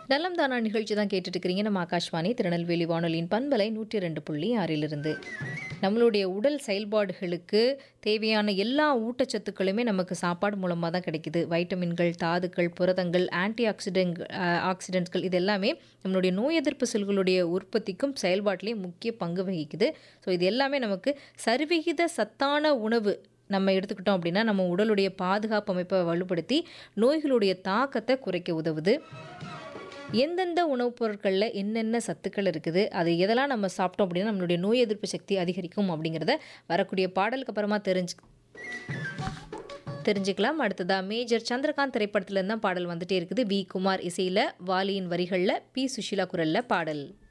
நலம் தானா நிகழ்ச்சி தான் கேட்டுட்டு இருக்கிறீங்க நம்ம ஆகாஷ்வாணி திருநெல்வேலி வானொலியின் பண்பலை நூற்றி ரெண்டு புள்ளி ஆறிலிருந்து நம்மளுடைய உடல் செயல்பாடுகளுக்கு தேவையான எல்லா ஊட்டச்சத்துக்களுமே நமக்கு சாப்பாடு மூலமாக தான் கிடைக்குது வைட்டமின்கள் தாதுக்கள் புரதங்கள் ஆன்டி ஆக்சிடென்ட் ஆக்சிடென்ட்கள் இது எல்லாமே நம்மளுடைய நோய் எதிர்ப்பு செல்களுடைய உற்பத்திக்கும் செயல்பாட்டிலையும் முக்கிய பங்கு வகிக்குது ஸோ இது எல்லாமே நமக்கு சரிவிகித சத்தான உணவு நம்ம எடுத்துக்கிட்டோம் அப்படின்னா நம்ம உடலுடைய பாதுகாப்பு அமைப்பை வலுப்படுத்தி நோய்களுடைய தாக்கத்தை குறைக்க உதவுது எந்தெந்த உணவுப் பொருட்களில் என்னென்ன சத்துக்கள் இருக்குது அது எதெல்லாம் நம்ம சாப்பிட்டோம் அப்படின்னா நம்மளுடைய நோய் எதிர்ப்பு சக்தி அதிகரிக்கும் அப்படிங்கிறத வரக்கூடிய பாடலுக்கு அப்புறமா தெரிஞ்சு தெரிஞ்சுக்கலாம் அடுத்ததா மேஜர் சந்திரகாந்த் திரைப்படத்துல இருந்து தான் பாடல் வந்துட்டே இருக்குது வி குமார் இசையில் வாலியின் வரிகளில் பி சுஷீலா குரலில் பாடல்